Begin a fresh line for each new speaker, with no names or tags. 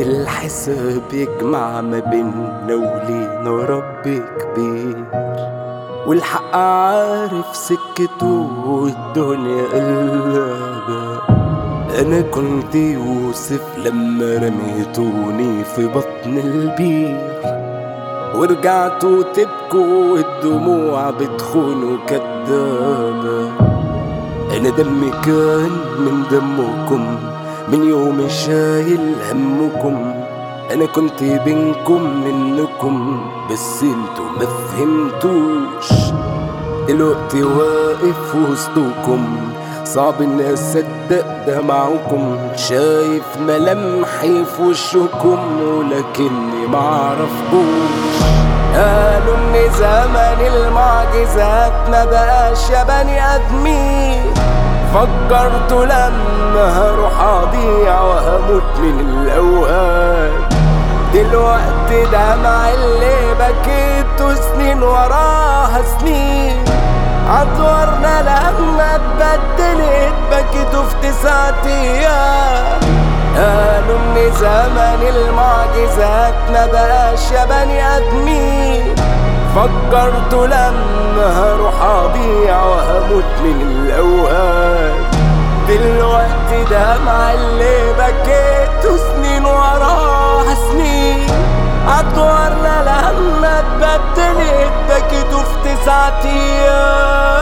الحساب يجمع ما بيننا ولينا رب كبير والحق عارف سكته والدنيا قلبة أنا كنت يوسف لما رميتوني في بطن البير ورجعتوا تبكوا والدموع بتخون كدابة أنا دمي كان من دمكم من يوم شايل همكم أنا كنت بينكم منكم بس انتوا ما فهمتوش دلوقتي واقف وسطكم صعب اني اصدق دمعكم شايف ملامحي في وشكم ولكني معرفكوش قالوا ان زمن المعجزات ما بقاش يا بني ادمين فكرت لما هروح اضيع وهموت من الاوهام دلوقتي دمع اللي بكيته سنين وراها سنين عطورنا لما اتبدلت بكيته في تسعة ايام قالوا ان زمن المعجزات ما بقاش يا بني ادمين فكرت لما هروح اضيع وهموت من الاوهام دلوقتي دمع اللي بكيته سنين وراها سنين عطورنا لما اتبدلت بكيته في تسعة ايام